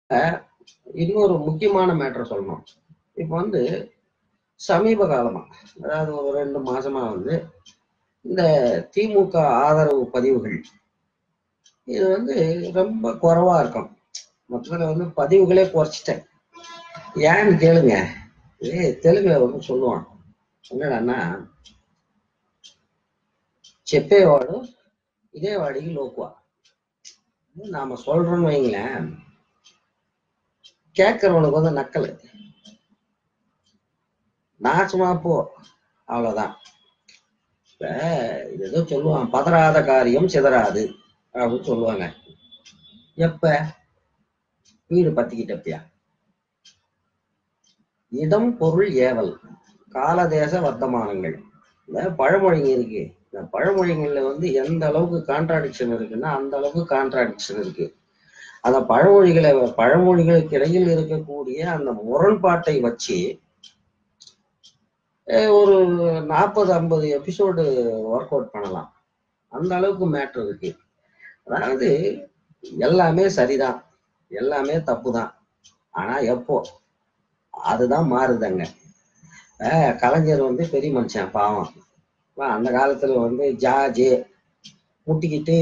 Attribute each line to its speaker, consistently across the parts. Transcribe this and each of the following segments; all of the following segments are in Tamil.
Speaker 1: இன்னொரு முக்கியமான மேட்டர் சொல்லணும் இப்போ வந்து சமீப காலமா அதாவது ஒரு ரெண்டு மாசமா வந்து இந்த திமுக ஆதரவு பதிவுகள் இது வந்து ரொம்ப குறைவா இருக்கும் மொத்தத்தில் வந்து பதிவுகளே குறைச்சிட்டேன் ஏன்னு கேளுங்க ஏ தெலுங்குல வந்து சொல்லுவான் என்னடான்னா చెప్పేవాడు ఇదే వాడికి లోకువ நாம சொல்றோம்னு வைங்களேன் கேட்கறவனுக்கு வந்து நக்கல் நாசமா போ அவ்வளவுதான் இப்ப இது ஏதோ சொல்லுவான் பதறாத காரியம் சிதறாது அப்படின்னு சொல்லுவாங்க எப்ப வீடு பத்திக்கிட்டப்பியா இடம் பொருள் ஏவல் காலதேச வர்த்தமானங்கள் இந்த பழமொழிங்க இருக்கு இந்த பழமொழிகள்ல வந்து எந்த அளவுக்கு கான்ட்ராடிக்ஷன் இருக்குன்னா அந்த அளவுக்கு கான்ட்ராடிக்ஷன் இருக்கு அந்த பழமொழிகளை பழமொழிகளுக்கு இடையில் இருக்கக்கூடிய அந்த முரண்பாட்டை வச்சு அஹ், ஒரு நாற்பது ஐம்பது எபிசோடு ஒர்க் அவுட் பண்ணலாம் அந்த அளவுக்கு மேட்ரு இருக்கு அதாவது எல்லாமே சரிதான் எல்லாமே தப்பு தான் ஆனா எப்போ அதுதான் மாறுதங்க அஹ், கலைஞர் வந்து பெரிய மனுஷன் பாவம் வா, அந்த காலத்துல வந்து ஜாஜ் முட்டிக்கிட்டு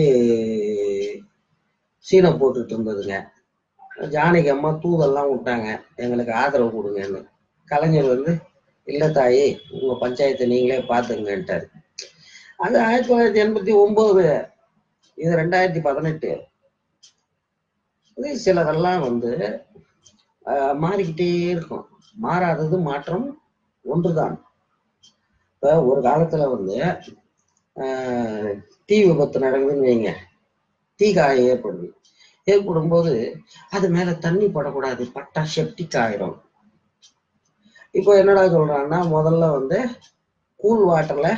Speaker 1: சீனை போட்டுட்டு இருந்ததுங்க ஜானகி அம்மா தூதெல்லாம் விட்டாங்க எங்களுக்கு ஆதரவு கொடுங்கன்னு கலைஞர் வந்து இல்ல தாயி உங்க பஞ்சாயத்தை நீங்களே பாத்துங்கன்ட்டாரு அது ஆயிரத்தி தொள்ளாயிரத்தி எண்பத்தி ஒன்பது இது ரெண்டாயிரத்தி பதினெட்டு இது சிலதெல்லாம் வந்து ஆஹ், மாறிக்கிட்டே இருக்கும் மாறாதது மாற்றம் ஒன்றுதான் இப்ப ஒரு காலத்துல வந்து ஆஹ், தீ விபத்து நடக்குதுன்னு வைங்க தீ காயம் ஏற்படுது ஏற்படும் போது அது மேல தண்ணி படக்கூடாது பட்டா செப்டிக் ஆயிடும் இப்போ என்னடா சொல்றாங்கன்னா முதல்ல வந்து கூல் வாட்டர்ல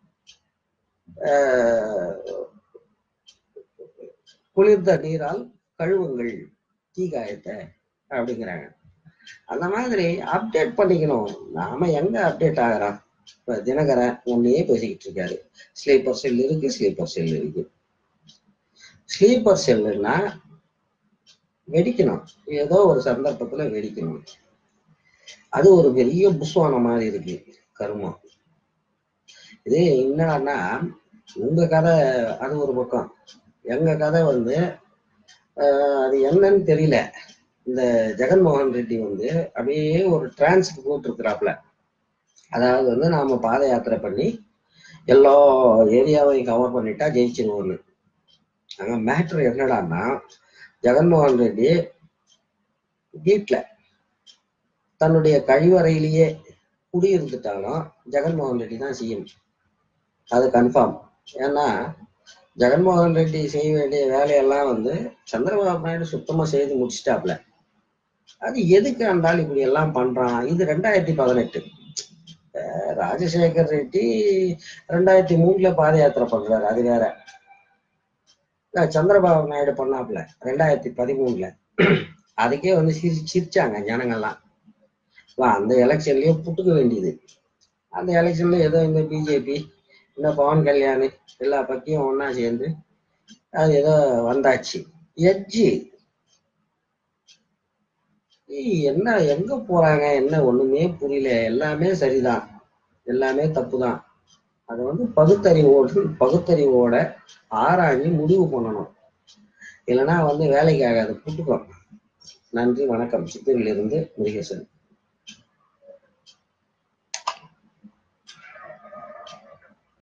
Speaker 1: குளிர்ந்த நீரால் கழுவுங்கள் தீ காயத்தை அப்படிங்கிறாங்க அந்த மாதிரி அப்டேட் பண்ணிக்கணும் நாம எங்க அப்டேட் ஆகிறோம் இப்ப தினகரன் ஒன்னையே பேசிக்கிட்டு இருக்காரு ஸ்லீப்பர் செல் இருக்கு ஸ்லீப்பர் செல் இருக்கு ஸ்லீப்பர் செல்லுன்னா வெடிக்கணும் ஏதோ ஒரு சந்தர்ப்பத்துல வெடிக்கணும் அது ஒரு பெரிய புஸ்வான மாதிரி இருக்கு கருமம் இது என்னடான்னா உங்க கதை அது ஒரு பக்கம் எங்க கதை வந்து ஆஹ், அது என்னன்னு தெரியல இந்த ஜெகன்மோகன் ரெட்டி வந்து அப்படியே ஒரு டிரான்ஸ்க்கு போட்டிருக்கிறாப்புல அதாவது வந்து நாம பாத யாத்திரை பண்ணி எல்லா ஏரியாவையும் கவர் பண்ணிட்டா ஜெயிச்சிருவோம்னு அங்க மேட்ரு என்னடான்னா ஜெகன்மோகன் ரெட்டி வீட்டுல தன்னுடைய கழிவறையிலேயே குடியிருந்துட்டாலும் ஜெகன்மோகன் ரெட்டி தான் சிஎம் அது கன்ஃபார்ம் ஏன்னா ஜெகன்மோகன் ரெட்டி செய்ய வேண்டிய வேலையெல்லாம் வந்து சந்திரபாபு நாயுடு சுத்தமா செய்து முடிச்சிட்டாப்ல அது எதுக்கு அந்த ஆள் இப்படி எல்லாம் பண்றான் இது ரெண்டாயிரத்தி பதினெட்டு அஹ் ராஜசேகர் ரெட்டி ரெண்டாயிரத்தி மூணுல பாத யாத்திரை பண்றாரு அது வேற அஹ் சந்திரபாபு நாயுடு பண்ணாப்ல ரெண்டாயிரத்தி பதிமூணுல அதுக்கே வந்து சிரி சிரிச்சாங்க ஜனங்கள்லாம் வா அந்த எலெக்ஷன்லயே புட்டுக்க வேண்டியது அந்த எலெக்ஷன்ல ஏதோ இந்த பிஜேபி இந்த பவன் கல்யாண் எல்லா பத்தியும் ஒண்ணா சேர்ந்து அது ஏதோ வந்தாச்சு எட்ஜி ஏய், என்ன எங்க போறாங்க என்ன ஒண்ணுமே புரியல எல்லாமே சரிதான் எல்லாமே தப்புதான் அதை வந்து பகுத்தறிவோடு பகுத்தறிவோட ஆராய்ஞ்சு முடிவு பண்ணணும் இல்லைன்னா வந்து வேலைக்கு ஆகாது புட்டுக்கும் நன்றி வணக்கம் சித்தூரிலிருந்து முருகேசன்